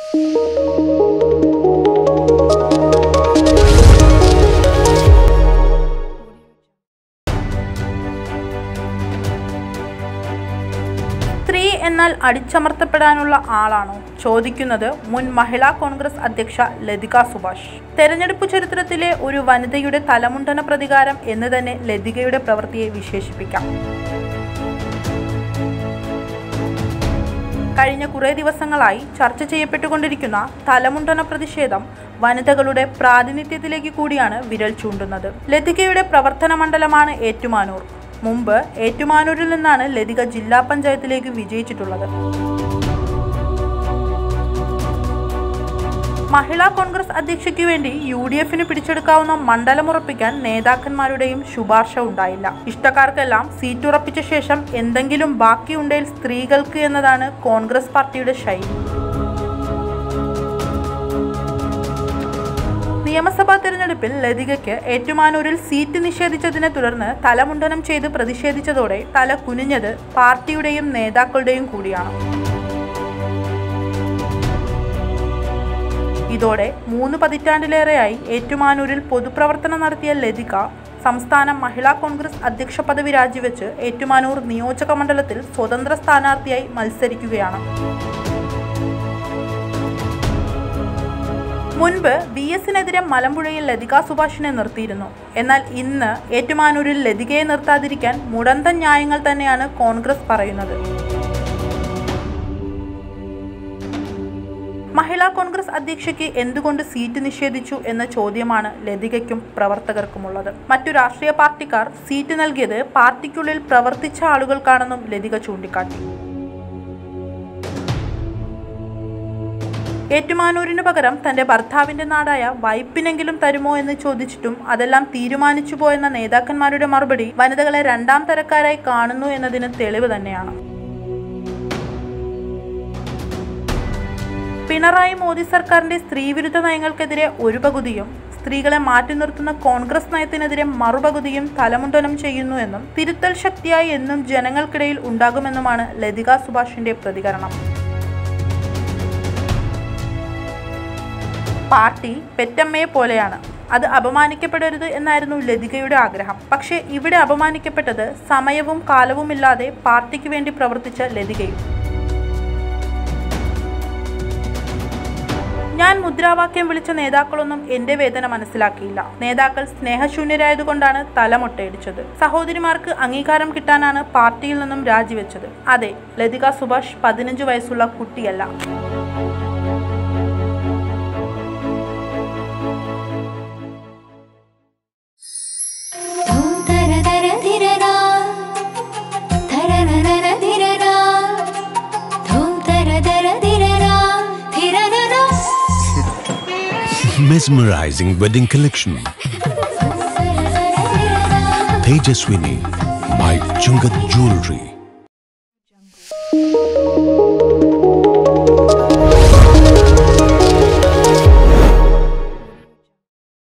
സ്ത്രീ എന്നാൽ അടിച്ചമർത്തപ്പെടാനുള്ള ആളാണോ ചോദിക്കുന്നത് മുൻ മഹിളാ കോൺഗ്രസ് അധ്യക്ഷ ലതിക സുഭാഷ് തെരഞ്ഞെടുപ്പ് ചരിത്രത്തിലെ ഒരു വനിതയുടെ തലമുണ്ടന പ്രതികാരം എന്ന് തന്നെ ലതികയുടെ പ്രവൃത്തിയെ വിശേഷിപ്പിക്കാം കഴിഞ്ഞ കുറേ ദിവസങ്ങളായി ചർച്ച ചെയ്യപ്പെട്ടുകൊണ്ടിരിക്കുന്ന തലമുണ്ടന പ്രതിഷേധം വനിതകളുടെ പ്രാതിനിധ്യത്തിലേക്ക് കൂടിയാണ് വിരൽ ചൂണ്ടുന്നത് ലതികയുടെ പ്രവർത്തന മണ്ഡലമാണ് ഏറ്റുമാനൂർ മുമ്പ് ഏറ്റുമാനൂരിൽ നിന്നാണ് ലതിക ജില്ലാ പഞ്ചായത്തിലേക്ക് വിജയിച്ചിട്ടുള്ളത് മഹിളാ കോൺഗ്രസ് അധ്യക്ഷയ്ക്ക് വേണ്ടി യു ഡി എഫിന് പിടിച്ചെടുക്കാവുന്ന മണ്ഡലമുറപ്പിക്കാൻ നേതാക്കന്മാരുടെയും ശുപാർശ ഉണ്ടായില്ല ഇഷ്ടക്കാർക്കെല്ലാം സീറ്റ് ഉറപ്പിച്ച ശേഷം എന്തെങ്കിലും ബാക്കിയുണ്ടെങ്കിൽ സ്ത്രീകൾക്ക് എന്നതാണ് കോൺഗ്രസ് പാർട്ടിയുടെ ശൈലി നിയമസഭാ തെരഞ്ഞെടുപ്പിൽ ലതികയ്ക്ക് ഏറ്റുമാനൂരിൽ സീറ്റ് നിഷേധിച്ചതിനെ തുടർന്ന് തലമുണ്ടനം ചെയ്ത് പ്രതിഷേധിച്ചതോടെ തല കുനിഞ്ഞത് പാർട്ടിയുടെയും നേതാക്കളുടെയും കൂടിയാണ് ഇതോടെ മൂന്ന് പതിറ്റാണ്ടിലേറെയായി ഏറ്റുമാനൂരിൽ പൊതുപ്രവർത്തനം നടത്തിയ ലതിക സംസ്ഥാന മഹിളാ കോൺഗ്രസ് അധ്യക്ഷ പദവി രാജിവെച്ച് ഏറ്റുമാനൂർ നിയോജക മണ്ഡലത്തിൽ സ്വതന്ത്ര സ്ഥാനാർത്ഥിയായി മത്സരിക്കുകയാണ് മുൻപ് വി എസിനെതിരെ മലമ്പുഴയിൽ ലതിക സുഭാഷിനെ നിർത്തിയിരുന്നു എന്നാൽ ഇന്ന് ഏറ്റുമാനൂരിൽ ലതികയെ നിർത്താതിരിക്കാൻ മുടന്തൻ ന്യായങ്ങൾ തന്നെയാണ് കോൺഗ്രസ് പറയുന്നത് മഹിളാ കോൺഗ്രസ് അധ്യക്ഷയ്ക്ക് എന്തുകൊണ്ട് സീറ്റ് നിഷേധിച്ചു എന്ന ചോദ്യമാണ് ലതികയ്ക്കും പ്രവർത്തകർക്കുമുള്ളത് മറ്റു രാഷ്ട്രീയ പാർട്ടിക്കാർ സീറ്റ് നൽകിയത് പാർട്ടിക്കുള്ളിൽ പ്രവർത്തിച്ച ആളുകൾക്കാണെന്നും ലതിക ചൂണ്ടിക്കാട്ടി ഏറ്റുമാനൂരിനു പകരം തന്റെ ഭർത്താവിന്റെ നാടായ വൈപ്പിനെങ്കിലും തരുമോ എന്ന് ചോദിച്ചിട്ടും അതെല്ലാം തീരുമാനിച്ചു പോയെന്ന നേതാക്കന്മാരുടെ മറുപടി വനിതകളെ രണ്ടാം തരക്കാരായി കാണുന്നു എന്നതിന് തെളിവ് തന്നെയാണ് പിണറായി മോദി സർക്കാരിന്റെ സ്ത്രീവിരുദ്ധ നയങ്ങൾക്കെതിരെ ഒരു പകുതിയും സ്ത്രീകളെ മാറ്റി നിർത്തുന്ന കോൺഗ്രസ് നയത്തിനെതിരെ മറുപകുതിയും തലമുണ്ടനം ചെയ്യുന്നുവെന്നും തിരുത്തൽ ശക്തിയായി എന്നും ജനങ്ങൾക്കിടയിൽ ഉണ്ടാകുമെന്നുമാണ് ലതിക സുഭാഷിന്റെ പ്രതികരണം പാർട്ടി പെറ്റമ്മയെ പോലെയാണ് അത് അപമാനിക്കപ്പെടരുത് എന്നായിരുന്നു ലതികയുടെ ആഗ്രഹം പക്ഷേ ഇവിടെ അപമാനിക്കപ്പെട്ടത് സമയവും കാലവുമില്ലാതെ പാർട്ടിക്ക് വേണ്ടി പ്രവർത്തിച്ച ലതികയും ഞാൻ മുദ്രാവാക്യം വിളിച്ച നേതാക്കളൊന്നും എന്റെ വേദന മനസ്സിലാക്കിയില്ല നേതാക്കൾ സ്നേഹശൂന്യരായതുകൊണ്ടാണ് തലമൊട്ടയടിച്ചത് സഹോദരിമാർക്ക് അംഗീകാരം കിട്ടാനാണ് പാർട്ടിയിൽ നിന്നും രാജിവെച്ചത് അതെ ലതിക സുഭാഷ് പതിനഞ്ച് വയസ്സുള്ള കുട്ടിയല്ല ധൂം തര തര ധിരരാ ധരരരര ധിരരാ ധൂം തര തര ധിരരാ ധിരരരാ mesmerizing wedding collection. Tejaswini by Chungat Jewelry.